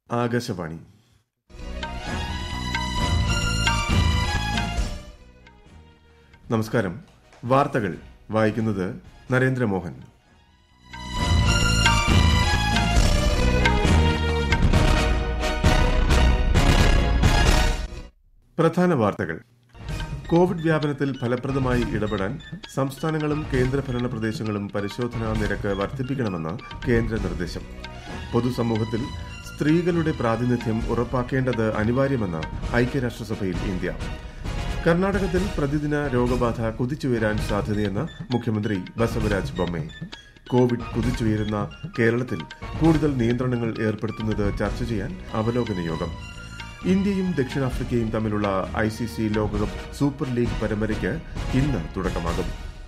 ആകാശവാണി നമസ്കാരം വാർത്തകൾ വായിക്കുന്നത് നരേന്ദ്രമോഹൻ പ്രധാന വാർത്തകൾ കോവിഡ് വ്യാപനത്തിൽ ഫലപ്രദമായി ഇടപെടാൻ സംസ്ഥാനങ്ങളും കേന്ദ്രഭരണ പ്രദേശങ്ങളും പരിശോധനാ നിരക്ക് വർദ്ധിപ്പിക്കണമെന്ന് കേന്ദ്ര നിർദ്ദേശം പൊതുസമൂഹത്തിൽ സ്ത്രീകളുടെ പ്രാതിനിധ്യം ഉറപ്പാക്കേണ്ടത് അനിവാര്യമെന്ന് ഐക്യരാഷ്ട്രസഭയിൽ ഇന്ത്യ കർണാടകത്തിൽ പ്രതിദിന രോഗബാധ കുതിച്ചുയരാൻ സാധ്യതയെന്ന് മുഖ്യമന്ത്രി ബസവരാജ് ബൊമ്മെ കോവിഡ് കുതിച്ചുയരുന്ന കേരളത്തിൽ കൂടുതൽ നിയന്ത്രണങ്ങൾ ഏർപ്പെടുത്തുന്നത് ചർച്ച ചെയ്യാൻ അവലോകന യോഗം ഇന്ത്യയും ദക്ഷിണാഫ്രിക്കയും തമ്മിലുള്ള ഐ സി സി ലോകകപ്പ് സൂപ്പർ ലീഗ് പരമ്പരയ്ക്ക് ഇന്ന് തുടക്കമാകും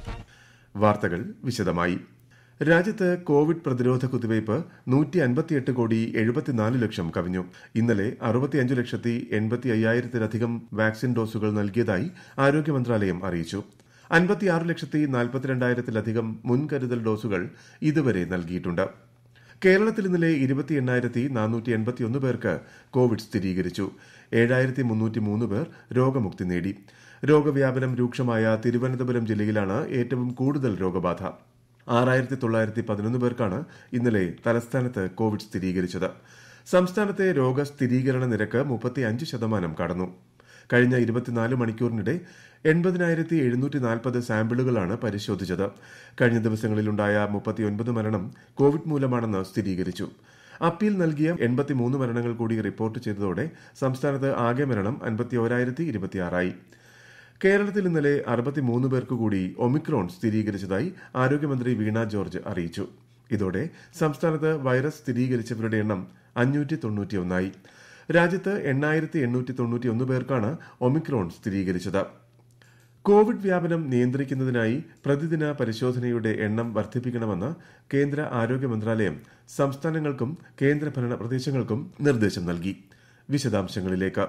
വാർത്തകൾ വിശദമായി രാജ്യത്ത് കോവിഡ് പ്രതിരോധ കുത്തിവയ്പ് നൂറ്റി അൻപത്തിയെട്ട് കോടി എഴുപത്തിനാല് ലക്ഷം കവിഞ്ഞു ഇന്നലെ അറുപത്തിയഞ്ച് ലക്ഷത്തി എൺപത്തി അയ്യായിരത്തിലധികം വാക്സിൻ ഡോസുകൾ നൽകിയതായി ആരോഗ്യ മന്ത്രാലയം അറിയിച്ചു അൻപത്തിയാറ് ലക്ഷത്തി നാൽപ്പത്തിരണ്ടായിരത്തിലധികം മുൻകരുതൽ ഡോസുകൾ ഇതുവരെ നൽകിയിട്ടുണ്ട് കേരളത്തിൽ ഇന്നലെ ഇരുപത്തി എണ്ണായിരത്തി നാനൂറ്റി എൺപത്തിയൊന്ന് പേർക്ക് കോവിഡ് സ്ഥിരീകരിച്ചു ഏഴായിരത്തി മുന്നൂറ്റി മൂന്ന് പേർ രോഗമുക്തി നേടി രോഗവ്യാപനം രൂക്ഷമായ തിരുവനന്തപുരം ജില്ലയിലാണ് ഏറ്റവും കൂടുതൽ രോഗബാധ ആറായിരത്തി തൊള്ളായിരത്തി പതിനൊന്ന് പേർക്കാണ് ഇന്നലെ തലസ്ഥാനത്ത് കോവിഡ് സ്ഥിരീകരിച്ചത് സംസ്ഥാനത്തെ രോഗസ്ഥിരീകരണ നിരക്ക് മുപ്പത്തി അഞ്ച് ശതമാനം കടന്നു കഴിഞ്ഞ ഇരുപത്തിനാല് മണിക്കൂറിനിടെ എൺപതിനായിരത്തി എഴുന്നൂറ്റി നാൽപ്പത് സാമ്പിളുകളാണ് പരിശോധിച്ചത് കഴിഞ്ഞ ദിവസങ്ങളിലുണ്ടായ മുപ്പത്തിയൊൻപത് മരണം കോവിഡ് മൂലമാണെന്ന് സ്ഥിരീകരിച്ചു അപ്പീൽ നൽകിയ എൺപത്തിമൂന്ന് മരണങ്ങൾ കൂടി റിപ്പോർട്ട് ചെയ്തതോടെ സംസ്ഥാനത്ത് ആകെ മരണം അൻപത്തിയോരായിരത്തി ഇരുപത്തിയാറായി കേരളത്തിൽ ഇന്നലെ അറുപത്തിമൂന്ന് പേർക്ക് കൂടി ഒമിക്രോൺ സ്ഥിരീകരിച്ചതായി ആരോഗ്യമന്ത്രി വീണ ജോർജ് അറിയിച്ചു ഇതോടെ സംസ്ഥാനത്ത് വൈറസ് സ്ഥിരീകരിച്ചവരുടെ എണ്ണം അഞ്ഞൂറ്റി തൊണ്ണൂറ്റിയൊന്നായി രാജ്യത്ത് എണ്ണായിരത്തി എണ്ണൂറ്റി തൊണ്ണൂറ്റിയൊന്ന് പേർക്കാണ് ഒമിക്രോൺ സ്ഥിരീകരിച്ചത് കോവിഡ് വ്യാപനം നിയന്ത്രിക്കുന്നതിനായി പ്രതിദിന പരിശോധനയുടെ എണ്ണം വർദ്ധിപ്പിക്കണമെന്ന് കേന്ദ്ര ആരോഗ്യ മന്ത്രാലയം സംസ്ഥാനങ്ങൾക്കും കേന്ദ്രഭരണ പ്രദേശങ്ങൾക്കും നിർദ്ദേശം നൽകി വിശദാംശങ്ങളിലേക്ക്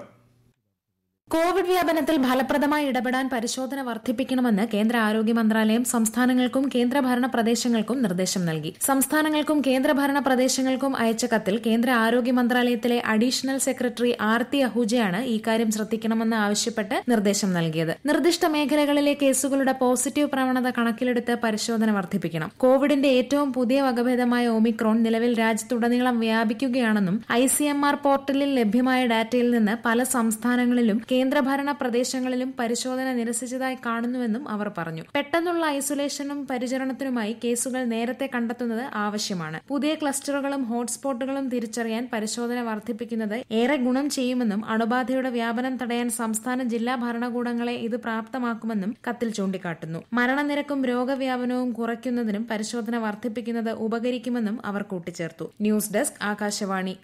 കോവിഡ് വ്യാപനത്തിൽ ഫലപ്രദമായി ഇടപെടാൻ പരിശോധന വർദ്ധിപ്പിക്കണമെന്ന് കേന്ദ്ര ആരോഗ്യ മന്ത്രാലയം സംസ്ഥാനങ്ങൾക്കും കേന്ദ്രഭരണ പ്രദേശങ്ങൾക്കും നിർദ്ദേശം നൽകി സംസ്ഥാനങ്ങൾക്കും കേന്ദ്രഭരണ പ്രദേശങ്ങൾക്കും അയച്ച കത്തിൽ കേന്ദ്ര ആരോഗ്യ മന്ത്രാലയത്തിലെ അഡീഷണൽ സെക്രട്ടറി ആർത്തി അഹൂജയാണ് ഇക്കാര്യം ശ്രദ്ധിക്കണമെന്ന് ആവശ്യപ്പെട്ട് നിർദ്ദേശം നൽകിയത് നിർദ്ദിഷ്ട മേഖലകളിലെ കേസുകളുടെ പോസിറ്റീവ് പ്രവണത കണക്കിലെടുത്ത് പരിശോധന വർദ്ധിപ്പിക്കണം കോവിഡിന്റെ ഏറ്റവും പുതിയ വകഭേദമായ ഒമിക്രോൺ നിലവിൽ രാജ്യത്തുടനീളം വ്യാപിക്കുകയാണെന്നും ഐ സി എം ആർ പോർട്ടലിൽ ലഭ്യമായ ഡാറ്റയിൽ നിന്ന് പല സംസ്ഥാനങ്ങളിലും കേന്ദ്രഭരണ പ്രദേശങ്ങളിലും പരിശോധന നിരസിച്ചതായി കാണുന്നുവെന്നും അവർ പറഞ്ഞു പെട്ടെന്നുള്ള ഐസൊലേഷനും പരിചരണത്തിനുമായി കേസുകൾ നേരത്തെ കണ്ടെത്തുന്നത് ആവശ്യമാണ് പുതിയ ക്ലസ്റ്ററുകളും ഹോട്ട്സ്പോട്ടുകളും തിരിച്ചറിയാൻ പരിശോധന വർദ്ധിപ്പിക്കുന്നത് ഏറെ ഗുണം ചെയ്യുമെന്നും അണുബാധയുടെ വ്യാപനം തടയാൻ സംസ്ഥാന ജില്ലാ ഭരണകൂടങ്ങളെ ഇത് പ്രാപ്തമാക്കുമെന്നും കത്തിൽ ചൂണ്ടിക്കാട്ടുന്നു മരണനിരക്കും രോഗവ്യാപനവും കുറയ്ക്കുന്നതിനും പരിശോധന വർദ്ധിപ്പിക്കുന്നത് ഉപകരിക്കുമെന്നും അവർ കൂട്ടിച്ചേർത്തു ന്യൂസ് ഡെസ്ക് ആകാശവാണി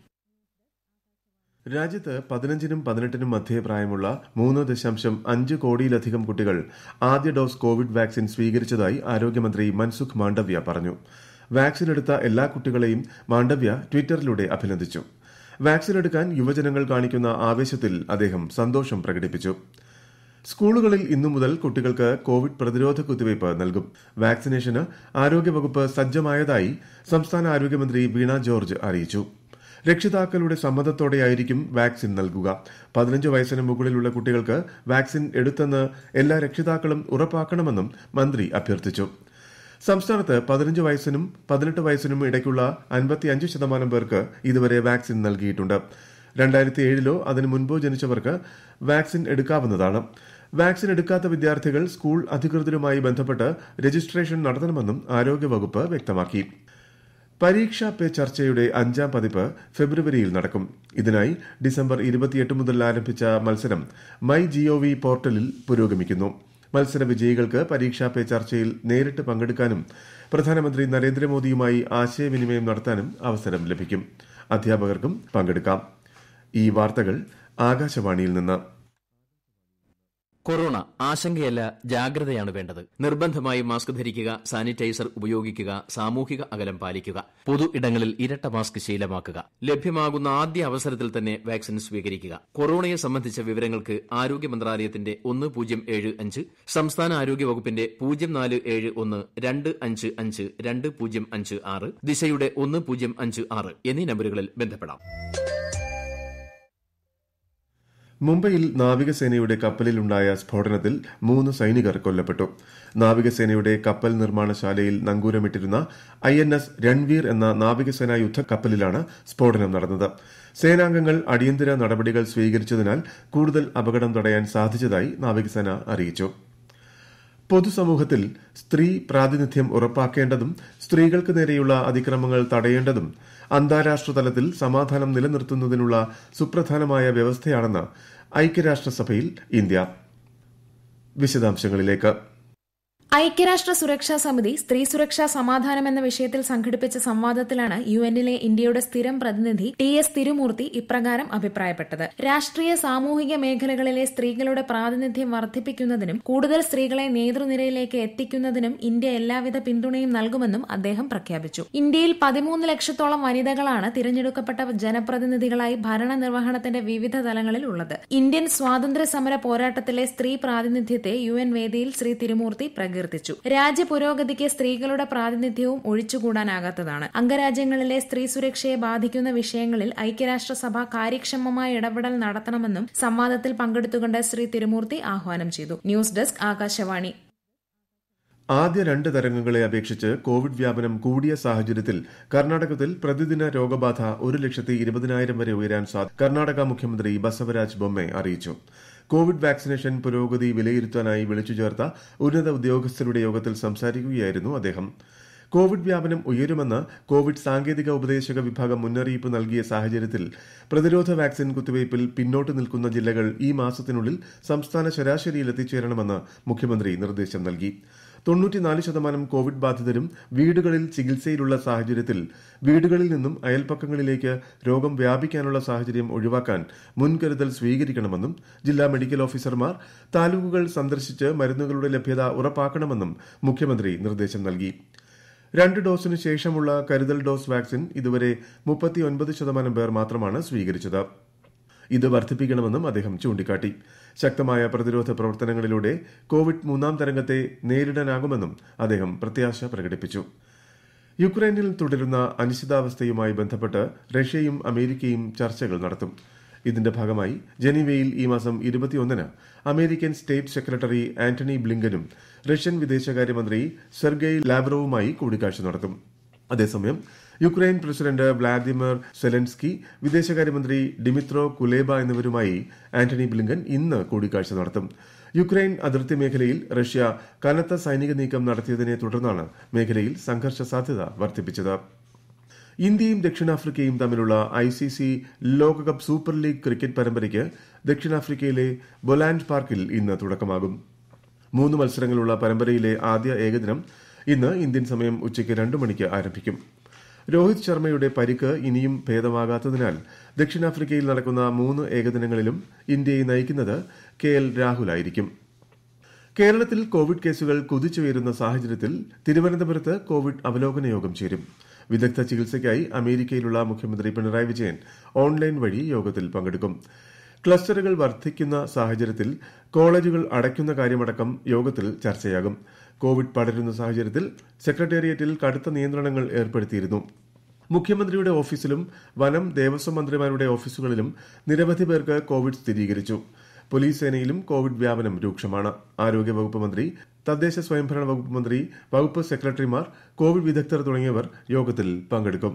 രാജ്യത്ത് പതിനഞ്ചിനും പതിനെട്ടിനും മധ്യേ പ്രായമുള്ള മൂന്ന് ദശാംശം അഞ്ച് കോടിയിലധികം കുട്ടികൾ ആദ്യ ഡോസ് കോവിഡ് വാക്സിൻ സ്വീകരിച്ചതായി ആരോഗ്യമന്ത്രി മൻസുഖ് മാണ്ഡവ്യ പറഞ്ഞു വാക്സിൻ എടുത്ത എല്ലാ കുട്ടികളെയും മാണ്ഡവ്യ ട്വിറ്ററിലൂടെ അഭിനന്ദിച്ചു വാക്സിൻ എടുക്കാൻ യുവജനങ്ങൾ കാണിക്കുന്ന ആവേശത്തിൽ അദ്ദേഹം സന്തോഷം പ്രകടിപ്പിച്ചു സ്കൂളുകളിൽ ഇന്നു മുതൽ കുട്ടികൾക്ക് കോവിഡ് പ്രതിരോധ കുത്തിവയ്പ് നൽകും വാക്സിനേഷന് ആരോഗ്യവകുപ്പ് സജ്ജമായതായി സംസ്ഥാന ആരോഗ്യമന്ത്രി വീണ ജോർജ് അറിയിച്ചു രക്ഷിതാക്കളുടെ സമ്മതത്തോടെയായിരിക്കും വാക്സിൻ നൽകുക പതിനഞ്ച് വയസ്സിന് മുകളിലുള്ള കുട്ടികൾക്ക് വാക്സിൻ എടുത്തെന്ന് എല്ലാ രക്ഷിതാക്കളും ഉറപ്പാക്കണമെന്നും മന്ത്രി അഭ്യർത്ഥിച്ചു സംസ്ഥാനത്ത് പതിനഞ്ച് വയസ്സിനും പതിനെട്ട് വയസ്സിനും ഇടയ്ക്കുള്ള അൻപത്തിയഞ്ച് ശതമാനം പേർക്ക് ഇതുവരെ വാക്സിൻ നൽകിയിട്ടുണ്ട് രണ്ടായിരത്തി ഏഴിലോ അതിനു മുൻപോ ജനിച്ചവർക്ക് വാക്സിൻ എടുക്കാവുന്നതാണ് വാക്സിൻ എടുക്കാത്ത വിദ്യാർത്ഥികൾ സ്കൂൾ അധികൃതരുമായി ബന്ധപ്പെട്ട് രജിസ്ട്രേഷൻ നടത്തണമെന്നും ആരോഗ്യവകുപ്പ് വ്യക്തമാക്കി പരീക്ഷാ പേ ചർച്ചയുടെ അഞ്ചാം പതിപ്പ് ഫെബ്രുവരിയിൽ നടക്കും ഇതിനായി ഡിസംബർ ഇരുപത്തിയെട്ട് മുതൽ ആരംഭിച്ച മത്സരം മൈ ജിഒവി പോർട്ടലിൽ പുരോഗമിക്കുന്നു മത്സര വിജയികൾക്ക് പരീക്ഷാ പേ ചർച്ചയിൽ നേരിട്ട് പങ്കെടുക്കാനും പ്രധാനമന്ത്രി നരേന്ദ്രമോദിയുമായി ആശയവിനിമയം നടത്താനും അവസരം ലഭിക്കും അധ്യാപകർക്കും പങ്കെടുക്കാം ഈ വാർത്തകൾ ആകാശവാണിയിൽ നിന്ന് കൊറോണ ആശങ്കയല്ല ജാഗ്രതയാണ് വേണ്ടത് നിർബന്ധമായി മാസ്ക് ധരിക്കുക സാനിറ്റൈസർ ഉപയോഗിക്കുക സാമൂഹിക അകലം പാലിക്കുക പൊതു ഇടങ്ങളിൽ ഇരട്ട മാസ്ക് ശീലമാക്കുക ലഭ്യമാകുന്ന ആദ്യ അവസരത്തിൽ തന്നെ വാക്സിൻ സ്വീകരിക്കുക കൊറോണയെ സംബന്ധിച്ച വിവരങ്ങൾക്ക് ആരോഗ്യ മന്ത്രാലയത്തിന്റെ ഒന്ന് പൂജ്യം ഏഴ് അഞ്ച് സംസ്ഥാന ആരോഗ്യ വകുപ്പിന്റെ പൂജ്യം നാല് ഏഴ് ഒന്ന് രണ്ട് അഞ്ച് അഞ്ച് രണ്ട് പൂജ്യം അഞ്ച് ആറ് ദിശയുടെ ഒന്ന് പൂജ്യം അഞ്ച് ആറ് എന്നീ നമ്പറുകളിൽ ബന്ധപ്പെടാം മുംബൈയിൽ നാവികസേനയുടെ കപ്പലിലുണ്ടായ സ്ഫോടനത്തിൽ മൂന്ന് സൈനികർ കൊല്ലപ്പെട്ടു നാവികസേനയുടെ കപ്പൽ നിർമ്മാണശാലയിൽ നങ്കൂരമിട്ടിരുന്ന ഐ എൻ എസ് രൺവീർ എന്ന നാവികസേനാ യുദ്ധക്കപ്പലിലാണ് സ്ഫോടനം നടന്നത് സേനാംഗങ്ങൾ അടിയന്തര നടപടികൾ സ്വീകരിച്ചതിനാൽ കൂടുതൽ അപകടം തടയാൻ സാധിച്ചതായി നാവികസേന അറിയിച്ചു പൊതുസമൂഹത്തിൽ സ്ത്രീ പ്രാതിനിധ്യം ഉറപ്പാക്കേണ്ടതും സ്ത്രീകൾക്ക് നേരെയുള്ള അതിക്രമങ്ങൾ തടയേണ്ടതും അന്താരാഷ്ട്ര തലത്തിൽ സമാധാനം നിലനിർത്തുന്നതിനുള്ള സുപ്രധാനമായ വ്യവസ്ഥയാണെന്ന് ഐക്യരാഷ്ട്രസഭയിൽ ഇന്ത്യ വിശദാംശങ്ങളിലേക്ക് ഐക്യരാഷ്ട്ര സുരക്ഷാ സമിതി സ്ത്രീ സുരക്ഷാ സമാധാനം എന്ന വിഷയത്തിൽ സംഘടിപ്പിച്ച സംവാദത്തിലാണ് യു എന്നിലെ ഇന്ത്യയുടെ സ്ഥിരം പ്രതിനിധി ടി എസ് തിരുമൂർത്തി ഇപ്രകാരം അഭിപ്രായപ്പെട്ടത് രാഷ്ട്രീയ സാമൂഹിക മേഖലകളിലെ സ്ത്രീകളുടെ പ്രാതിനിധ്യം വർദ്ധിപ്പിക്കുന്നതിനും കൂടുതൽ സ്ത്രീകളെ നേതൃനിരയിലേക്ക് എത്തിക്കുന്നതിനും ഇന്ത്യ എല്ലാവിധ പിന്തുണയും നൽകുമെന്നും അദ്ദേഹം പ്രഖ്യാപിച്ചു ഇന്ത്യയിൽ പതിമൂന്ന് ലക്ഷത്തോളം വനിതകളാണ് തിരഞ്ഞെടുക്കപ്പെട്ട ജനപ്രതിനിധികളായി ഭരണനിർവഹണത്തിന്റെ വിവിധ തലങ്ങളിൽ ഉള്ളത് ഇന്ത്യൻ സ്വാതന്ത്ര്യ സമര പോരാട്ടത്തിലെ സ്ത്രീ പ്രാതിനിധ്യത്തെ യു എൻ വേദിയിൽ ശ്രീ തിരുമൂർത്തി പ്രകീർത്തിച്ചു രാജ്യ പുരോഗതിക്ക് സ്ത്രീകളുടെ പ്രാതിനിധ്യവും ഒഴിച്ചുകൂടാനാകാത്തതാണ് അംഗരാജ്യങ്ങളിലെ സ്ത്രീ സുരക്ഷയെ ബാധിക്കുന്ന വിഷയങ്ങളിൽ ഐക്യരാഷ്ട്രസഭ കാര്യക്ഷമമായ ഇടപെടൽ നടത്തണമെന്നും സംവാദത്തിൽ പങ്കെടുത്തുകൊണ്ട് ശ്രീ തിരുമൂർത്തി ആഹ്വാനം ചെയ്തു ന്യൂസ് ഡെസ്ക് ആകാശവാണി ആദ്യ രണ്ട് തരംഗങ്ങളെ അപേക്ഷിച്ച് കോവിഡ് വ്യാപനം കൂടിയ സാഹചര്യത്തിൽ കർണാടകത്തിൽ പ്രതിദിന രോഗബാധ ഒരു ലക്ഷത്തി ഇരുപതിനായിരം വരെ ഉയരാൻ സാധ്യത കർണാടക മുഖ്യമന്ത്രി ബസവരാജ് ബൊമ്മെ അറിയിച്ചു കോവിഡ് വാക്സിനേഷൻ പുരോഗതി വിലയിരുത്താനായി വിളിച്ചു ചേർത്ത ഉന്നത ഉദ്യോഗസ്ഥരുടെ യോഗത്തിൽ സംസാരിക്കുകയായിരുന്നു അദ്ദേഹം കോവിഡ് വ്യാപനം ഉയരുമെന്ന് കോവിഡ് സാങ്കേതിക ഉപദേശക വിഭാഗം മുന്നറിയിപ്പ് നൽകിയ സാഹചര്യത്തിൽ പ്രതിരോധ വാക്സിൻ കുത്തിവയ്പിൽ പിന്നോട്ട് നിൽക്കുന്ന ജില്ലകൾ ഈ മാസത്തിനുള്ളിൽ സംസ്ഥാന ശരാശരിയിൽ എത്തിച്ചേരണമെന്ന് മുഖ്യമന്ത്രി നിർദ്ദേശം നൽകി തൊണ്ണൂറ്റിനാല് ശതമാനം കോവിഡ് ബാധിതരും വീടുകളിൽ ചികിത്സയിലുള്ള സാഹചര്യത്തിൽ വീടുകളിൽ നിന്നും അയൽപ്പക്കങ്ങളിലേക്ക് രോഗം വ്യാപിക്കാനുള്ള സാഹചര്യം ഒഴിവാക്കാൻ മുൻകരുതൽ സ്വീകരിക്കണമെന്നും ജില്ലാ മെഡിക്കൽ ഓഫീസർമാർ താലൂക്കുകൾ സന്ദർശിച്ച് മരുന്നുകളുടെ ലഭ്യത ഉറപ്പാക്കണമെന്നും മുഖ്യമന്ത്രി നിർദ്ദേശം നൽകി രണ്ട് ഡോസിന് ശേഷമുള്ള കരുതൽ ഡോസ് വാക്സിൻ ഇതുവരെ മുപ്പത്തിയൊൻപത് ശതമാനം പേർ മാത്രമാണ് സ്വീകരിച്ചത് ഇത് വർദ്ധിപ്പിക്കണമെന്നും അദ്ദേഹം ചൂണ്ടിക്കാട്ടി ശക്തമായ പ്രതിരോധ പ്രവർത്തനങ്ങളിലൂടെ കോവിഡ് മൂന്നാം തരംഗത്തെ നേരിടാനാകുമെന്നും അദ്ദേഹം പ്രത്യാശ പ്രകടിപ്പിച്ചു യുക്രൈനിൽ തുടരുന്ന അനിശ്ചിതാവസ്ഥയുമായി ബന്ധപ്പെട്ട് റഷ്യയും അമേരിക്കയും ചർച്ചകൾ നടത്തും ഇതിന്റെ ഭാഗമായി ജനീവയിൽ ഈ മാസം ഇരുപത്തിയൊന്നിന് അമേരിക്കൻ സ്റ്റേറ്റ് സെക്രട്ടറി ആന്റണി ബ്ലിങ്കനും റഷ്യൻ വിദേശകാര്യമന്ത്രി സെർഗെയ് ലാവ്റോവുമായി കൂടിക്കാഴ്ച നടത്തും അതേസമയം യുക്രൈൻ പ്രസിഡന്റ് വ്ളാദിമിർ സെലൻസ്കി വിദേശകാര്യമന്ത്രി ഡിമിത്രോ കുലേബ എന്നിവരുമായി ആന്റണി ബ്ലിങ്കൻ ഇന്ന് കൂടിക്കാഴ്ച നടത്തും യുക്രൈൻ അതിർത്തി മേഖലയിൽ റഷ്യ കനത്ത സൈനിക നീക്കം നടത്തിയതിനെ തുടർന്നാണ് മേഖലയിൽ സംഘർഷ സാധ്യത വർദ്ധിപ്പിച്ചത് ഇന്ത്യയും ദക്ഷിണാഫ്രിക്കയും തമ്മിലുള്ള ഐ സി സി ലോകകപ്പ് സൂപ്പർ ലീഗ് ക്രിക്കറ്റ് പരമ്പരയ്ക്ക് ദക്ഷിണാഫ്രിക്കയിലെ ബൊലാൻഡ് പാർക്കിൽ ഇന്ന് തുടക്കമാകും മൂന്ന് മത്സരങ്ങളുള്ള പരമ്പരയിലെ ആദ്യ ഏകദിനം ഇന്ന് ഇന്ത്യൻ സമയം ഉച്ചയ്ക്ക് രണ്ട് മണിക്ക് ആരംഭിക്കും രോഹിത് ശർമ്മയുടെ പരിക്ക് ഇനിയും ഭേദമാകാത്തതിനാൽ ദക്ഷിണാഫ്രിക്കയിൽ നടക്കുന്ന മൂന്ന് ഏകദിനങ്ങളിലും ഇന്ത്യയെ നയിക്കുന്നത് കെ എൽ രാഹുലായിരിക്കും കേരളത്തിൽ കോവിഡ് കേസുകൾ കുതിച്ചുയരുന്ന സാഹചര്യത്തിൽ തിരുവനന്തപുരത്ത് കോവിഡ് അവലോകന യോഗം ചേരും വിദഗ്ധ ചികിത്സയ്ക്കായി അമേരിക്കയിലുള്ള മുഖ്യമന്ത്രി പിണറായി വിജയൻ ഓൺലൈൻ വഴി യോഗത്തിൽ പങ്കെടുക്കും ക്ലസ്റ്ററുകൾ വർദ്ധിക്കുന്ന സാഹചര്യത്തിൽ കോളേജുകൾ അടയ്ക്കുന്ന കാര്യമടക്കം യോഗത്തിൽ ചർച്ചയാകും കോവിഡ് പടരുന്ന സാഹചര്യത്തിൽ സെക്രട്ടേറിയറ്റിൽ കടുത്ത നിയന്ത്രണങ്ങൾ ഏർപ്പെടുത്തിയിരുന്നു മുഖ്യമന്ത്രിയുടെ ഓഫീസിലും വനം ദേവസ്വം മന്ത്രിമാരുടെ ഓഫീസുകളിലും നിരവധി പേർക്ക് കോവിഡ് സ്ഥിരീകരിച്ചു പോലീസ് സേനയിലും കോവിഡ് വ്യാപനം രൂക്ഷമാണ് ആരോഗ്യവകുപ്പ് മന്ത്രി തദ്ദേശ സ്വയംഭരണ വകുപ്പ് മന്ത്രി വകുപ്പ് സെക്രട്ടറിമാർ കോവിഡ് വിദഗ്ധർ തുടങ്ങിയവർ യോഗത്തിൽ പങ്കെടുക്കും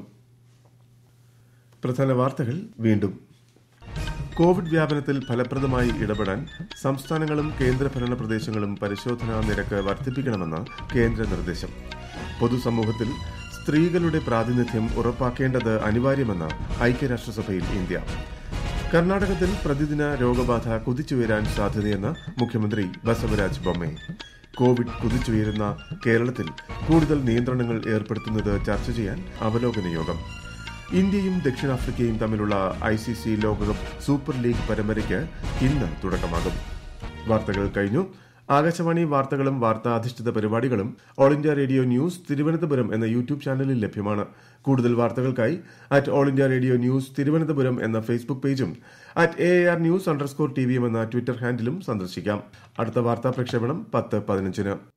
പ്രധാന വാർത്തകൾ വീണ്ടും കോവിഡ് വ്യാപനത്തിൽ ഫലപ്രദമായി ഇടപെടാൻ സംസ്ഥാനങ്ങളും കേന്ദ്രഭരണ പ്രദേശങ്ങളും പരിശോധനാ നിരക്ക് വർദ്ധിപ്പിക്കണമെന്ന് കേന്ദ്ര നിർദ്ദേശം പൊതുസമൂഹത്തിൽ സ്ത്രീകളുടെ പ്രാതിനിധ്യം ഉറപ്പാക്കേണ്ടത് അനിവാര്യമെന്ന് ഐക്യരാഷ്ട്രസഭയിൽ ഇന്ത്യ കർണാടകത്തിൽ പ്രതിദിന രോഗബാധ കുതിച്ചുയരാൻ സാധ്യതയെന്ന് മുഖ്യമന്ത്രി ബസവരാജ് ബൊമ്മെ കോവിഡ് കുതിച്ചുയരുന്ന കേരളത്തിൽ കൂടുതൽ നിയന്ത്രണങ്ങൾ ഏർപ്പെടുത്തുന്നത് ചർച്ച ചെയ്യാൻ അവലോകന യോഗം ഇന്ത്യയും ദക്ഷിണാഫ്രിക്കയും തമ്മിലുള്ള ഐ സി സി ലോകകപ്പ് സൂപ്പർ ലീഗ് പരമ്പരയ്ക്ക് ഇന്ന് തുടക്കമാകും വാർത്തകൾ കഴിഞ്ഞു ആകാശവാണി വാർത്തകളും വാർത്താധിഷ്ഠിത പരിപാടികളും all India radio news Thiruvananthapuram എന്ന യൂട്യൂബ് ചാനലിൽ ലഭ്യമാണ് കൂടുതൽ വാർത്തകൾക്കായി at all India radio news Thiruvananthapuram എന്ന ഫേസ്ബുക്ക് പേജും at A R news underscore T വിയും എന്ന ട്വിറ്റർ ഹാൻഡിലും സന്ദർശിക്കാം അടുത്ത വാർത്താ പ്രക്ഷേപണം പത്ത് പതിനഞ്ചിന്